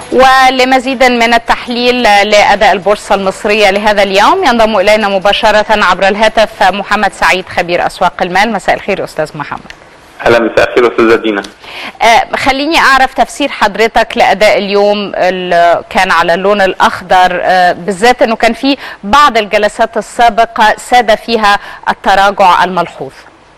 ولمزيد من التحليل لأداء البورصة المصرية لهذا اليوم ينضم إلينا مباشرة عبر الهاتف محمد سعيد خبير أسواق المال مساء الخير أستاذ محمد اهلا مساء الخير استاذه دينا آه خليني اعرف تفسير حضرتك لاداء اليوم اللي كان على اللون الاخضر آه بالذات انه كان في بعض الجلسات السابقه ساد فيها التراجع الملحوظ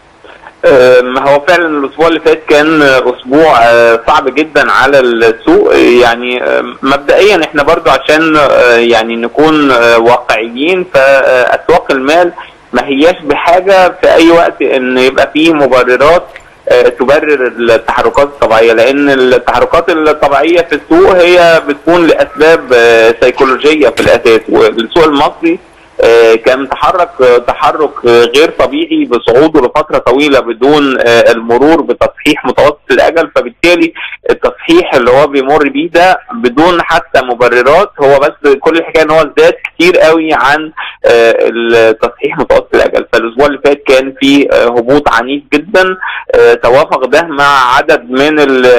ما هو فعلا الاسبوع اللي فات كان اسبوع صعب جدا على السوق يعني مبدئيا احنا برضو عشان يعني نكون واقعيين فاسواق المال ما هياش بحاجه في اي وقت ان يبقى فيه مبررات تبرر التحركات الطبيعيه لان التحركات الطبيعيه في السوق هي بتكون لاسباب سيكولوجيه في الاساس والسوق المصري كان تحرك تحرك غير طبيعي بصعوده لفتره طويله بدون المرور بتصحيح متوسط الاجل فبالتالي التصحيح اللي هو بيمر بيه ده بدون حتى مبررات هو بس كل الحكايه ان هو زاد كتير قوي عن التصحيح متوسط الاجل فالاسبوع اللي فات كان في هبوط عنيف جدا توافق ده مع عدد من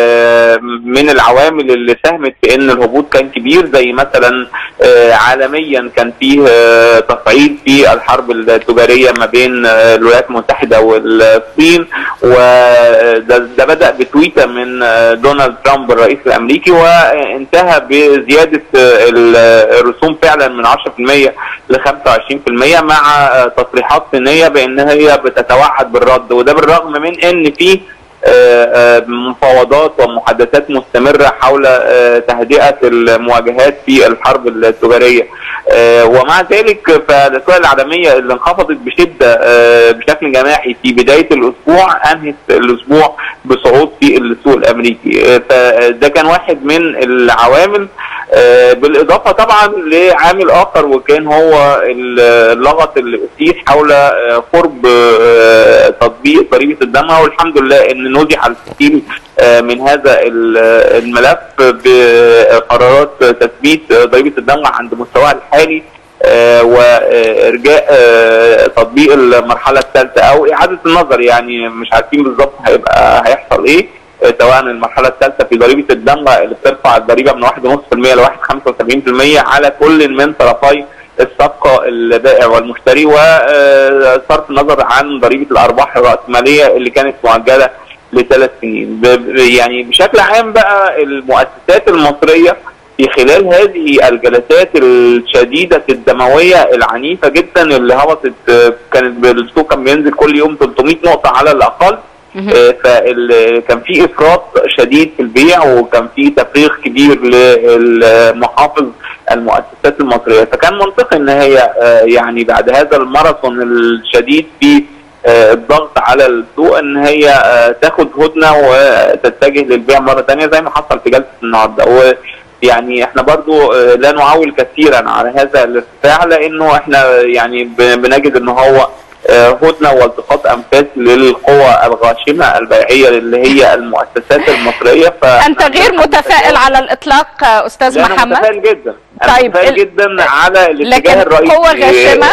من العوامل اللي ساهمت في ان الهبوط كان كبير زي مثلا عالميا كان فيه تصعيد في الحرب التجاريه ما بين الولايات المتحده والصين وده بدا بتويته من دونالد ترامب الرئيس الامريكي وانتهى بزياده الرسوم فعلا من 10% ل 25% مع تصريحات صينيه بان هي بتتوعد بالرد وده بالرغم من ان في مفاوضات ومحادثات مستمرة حول تهدئة المواجهات في الحرب التجارية ومع ذلك فالأسواق العالمية اللي انخفضت بشدة بشكل جماعي في بداية الأسبوع أنهت الأسبوع بصعود في السوق الأمريكي فده كان واحد من العوامل بالإضافة طبعا لعامل آخر وكان هو اللغط اللي أثير حول قرب تطبيق ضريبة الدمغة والحمد لله إن نزح الكثير من هذا الملف بقرارات تثبيت ضريبه الدمغه عند مستواها الحالي وارجاء تطبيق المرحله الثالثه او اعاده النظر يعني مش عارفين بالظبط هيبقى هيحصل ايه سواء المرحله الثالثه في ضريبه الدمغه اللي بترفع الضريبه من 1.5% ل 1.75% على كل من طرفي الصفقه البائع والمشتري وصرف النظر عن ضريبه الارباح الراسماليه اللي كانت معجله لثلاث سنين يعني بشكل عام بقى المؤسسات المصريه في خلال هذه الجلسات الشديده الدمويه العنيفه جدا اللي هبطت كانت السوق كان بينزل كل يوم 300 نقطه على الاقل فكان في افراط شديد في البيع وكان في تفريغ كبير للمحافظ المؤسسات المصريه فكان منطقي ان هي يعني بعد هذا الماراثون الشديد في الضغط على السوق ان هي تاخد هدنه وتتجه للبيع مره ثانيه زي ما حصل في جلسه النهارده ويعني احنا برضو لا نعول كثيرا على هذا الارتفاع لانه احنا يعني بنجد ان هو هدنه والتقاط انفاس للقوى الغاشمه البيعيه اللي هي المؤسسات المصريه ف انت غير متفائل على الاطلاق استاذ لا محمد انا متفائل جدا انا طيب متفائل ال- جدا على الاتجاه لكن الرئيسي قوة غاشمة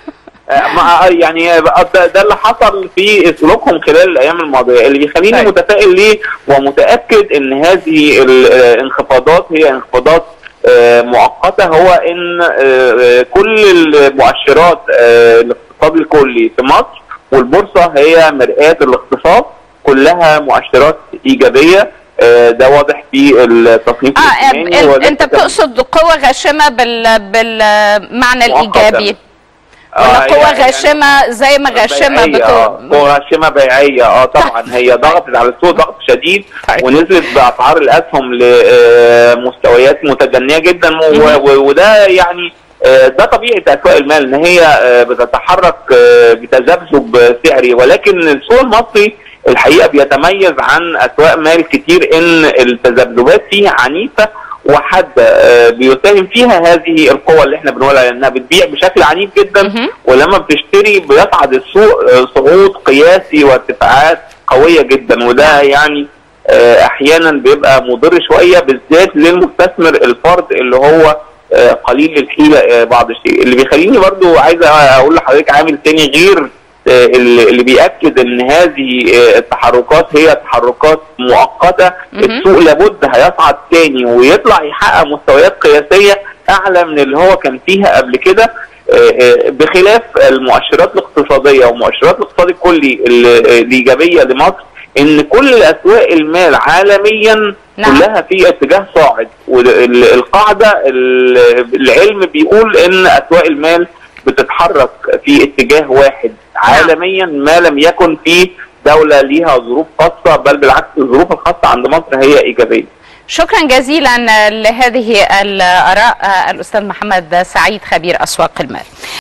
مع يعني ده, ده اللي حصل في سلوكهم خلال الايام الماضيه اللي بيخليني طيب. متفائل ليه ومتاكد ان هذه الانخفاضات هي انخفاضات آه، مؤقته هو ان آه، كل المؤشرات آه، الاقتصاد الكلي في مصر والبورصه هي مرآة الاقتصاد كلها مؤشرات ايجابيه آه، ده واضح في التصنيف اه الائتماني ال- وده انت كتب- بتقصد قوة غاشمة بال بالمعنى مؤقتاً. الايجابي ولا آه، قوة يعني- غاشمة زي ما غاشمة بيعية، اه بت... قوة غاشمة بيعية اه طبعا هي ضغطت على السوق ضغط شديد طيب. ونزلت بأسعار الأسهم لمستويات متدنية جدا و- و- وده يعني آه، ده طبيعة أسواق المال إن هي آه، بتتحرك آه، بتذبذب سعري ولكن السوق المصري الحقيقة بيتميز عن أسواق مال كتير إن التذبذبات فيه عنيفة وحاده آه، بيساهم فيها هذه القوة اللي احنا بنقولها لأنها بتبيع بشكل عنيف جدا مهم. ولما بتشتري بيصعد السوق آه، صعود قياسي وارتفاعات قويه جدا وده يعني آه، احيانا بيبقى مضر شويه بالذات للمستثمر الفرد اللي هو آه، قليل الحيله آه، بعض الشيء اللي بيخليني برضو عايز اقول لحضرتك عامل تاني غير اللي بيأكد ان هذه التحركات هي تحركات مؤقته السوق لابد هيصعد تاني ويطلع يحقق مستويات قياسيه اعلى من اللي هو كان فيها قبل كده بخلاف المؤشرات الاقتصاديه ومؤشرات الاقتصاد الكلي الايجابيه لمصر ان كل اسواق المال عالميا نعم. كلها في اتجاه صاعد والقاعده العلم بيقول ان اسواق المال بتتحرك في اتجاه واحد عالميا ما لم يكن في دوله ليها ظروف خاصه بل بالعكس الظروف الخاصه عند مصر هي ايجابيه. شكرا جزيلا لهذه الاراء الاستاذ محمد سعيد خبير اسواق المال.